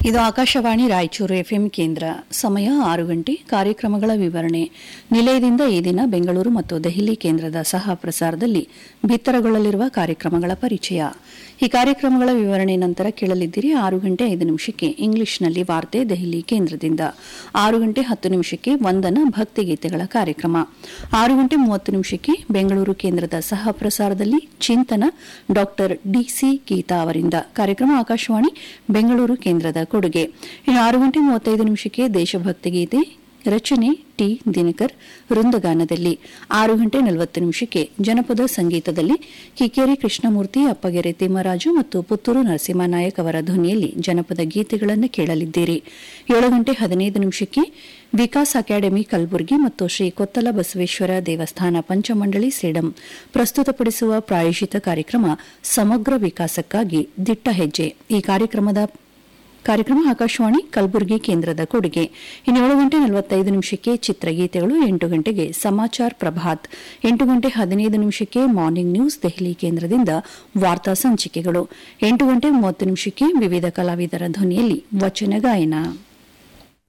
ಇದು ಆಕಾಶವಾಣಿ ರಾಯಚೂರು ಎಫ್ಎಂ ಕೇಂದ್ರ ಸಮಯ ಆರು ಗಂಟೆ ಕಾರ್ಯಕ್ರಮಗಳ ವಿವರಣೆ ನಿಲಯದಿಂದ ಈ ದಿನ ಬೆಂಗಳೂರು ಮತ್ತು ದೆಹಲಿ ಕೇಂದ್ರದ ಸಹ ಪ್ರಸಾರದಲ್ಲಿ ಬಿತ್ತರಗೊಳ್ಳಲಿರುವ ಕಾರ್ಯಕ್ರಮಗಳ ಪರಿಚಯ ಈ ಕಾರ್ಯಕ್ರಮಗಳ ವಿವರಣೆ ನಂತರ ಕೇಳಲಿದ್ದೀರಿ ಆರು ಗಂಟೆ ಐದು ನಿಮಿಷಕ್ಕೆ ಇಂಗ್ಲಿಷ್ನಲ್ಲಿ ವಾರ್ತೆ ದೆಹಲಿ ಕೇಂದ್ರದಿಂದ ಆರು ಗಂಟೆ ಹತ್ತು ನಿಮಿಷಕ್ಕೆ ವಂದನ ಭಕ್ತಿಗೀತೆಗಳ ಕಾರ್ಯಕ್ರಮ ಆರು ಗಂಟೆ ಮೂವತ್ತು ನಿಮಿಷಕ್ಕೆ ಬೆಂಗಳೂರು ಕೇಂದ್ರದ ಸಹ ಪ್ರಸಾರದಲ್ಲಿ ಚಿಂತನ ಡಾಕ್ಟರ್ ಡಿಸಿ ಗೀತಾ ಅವರಿಂದ ಕಾರ್ಯಕ್ರಮ ಆಕಾಶವಾಣಿ ಬೆಂಗಳೂರು ಕೇಂದ್ರದ ಕೊಡುಗೆ ಇನ್ನು ಆರು ಗಂಟೆ ಮೂವತ್ತೈದು ನಿಮಿಷಕ್ಕೆ ದೇಶಭಕ್ತಿ ಗೀತೆ ರಚನೆ ಟಿ ದಿನಕರ್ ವೃಂದಗಾನದಲ್ಲಿ ಆರು ಗಂಟೆ ನಲವತ್ತು ನಿಮಿಷಕ್ಕೆ ಜನಪದ ಸಂಗೀತದಲ್ಲಿ ಕಿಕ್ಕೇರಿ ಕೃಷ್ಣಮೂರ್ತಿ ಅಪ್ಪಗೆರೆ ತಿಮ್ಮರಾಜು ಮತ್ತು ಪುತ್ತೂರು ನರಸಿಂಹನಾಯಕ್ ಅವರ ಧ್ವನಿಯಲ್ಲಿ ಜನಪದ ಗೀತೆಗಳನ್ನು ಕೇಳಲಿದ್ದೀರಿ ಏಳು ಗಂಟೆ ಹದಿನೈದು ನಿಮಿಷಕ್ಕೆ ವಿಕಾಸ್ ಅಕಾಡೆಮಿ ಕಲಬುರಗಿ ಮತ್ತು ಶ್ರೀ ಕೊತ್ತಲ ಬಸವೇಶ್ವರ ದೇವಸ್ಥಾನ ಪಂಚಮಂಡಳಿ ಸೇಡಂ ಪ್ರಸ್ತುತಪಡಿಸುವ ಪ್ರಾಯೋಜಿತ ಕಾರ್ಯಕ್ರಮ ಸಮಗ್ರ ವಿಕಾಸಕ್ಕಾಗಿ ದಿಟ್ಟ ಹೆಜ್ಜೆ ಈ ಕಾರ್ಯಕ್ರಮದ ಕಾರ್ಯಕ್ರಮ ಆಕಾಶವಾಣಿ ಕಲಬುರಗಿ ಕೇಂದ್ರದ ಕೊಡುಗೆ ಇನ್ನು ಏಳು ಗಂಟೆ ನಲವತ್ತೈದು ನಿಮಿಷಕ್ಕೆ ಚಿತ್ರಗೀತೆಗಳು ಎಂಟು ಗಂಟೆಗೆ ಸಮಾಚಾರ್ ಪ್ರಭಾತ್ ಎಂಟು ಗಂಟೆ ಹದಿನೈದು ನಿಮಿಷಕ್ಕೆ ಮಾರ್ನಿಂಗ್ ನ್ಯೂಸ್ ದೆಹಲಿ ಕೇಂದ್ರದಿಂದ ವಾರ್ತಾ ಸಂಚಿಕೆಗಳು ಎಂಟು ಗಂಟೆ ಮೂವತ್ತು ನಿಮಿಷಕ್ಕೆ ವಿವಿಧ ಕಲಾವಿದರ ಧ್ವನಿಯಲ್ಲಿ ವಚನ ಗಾಯನ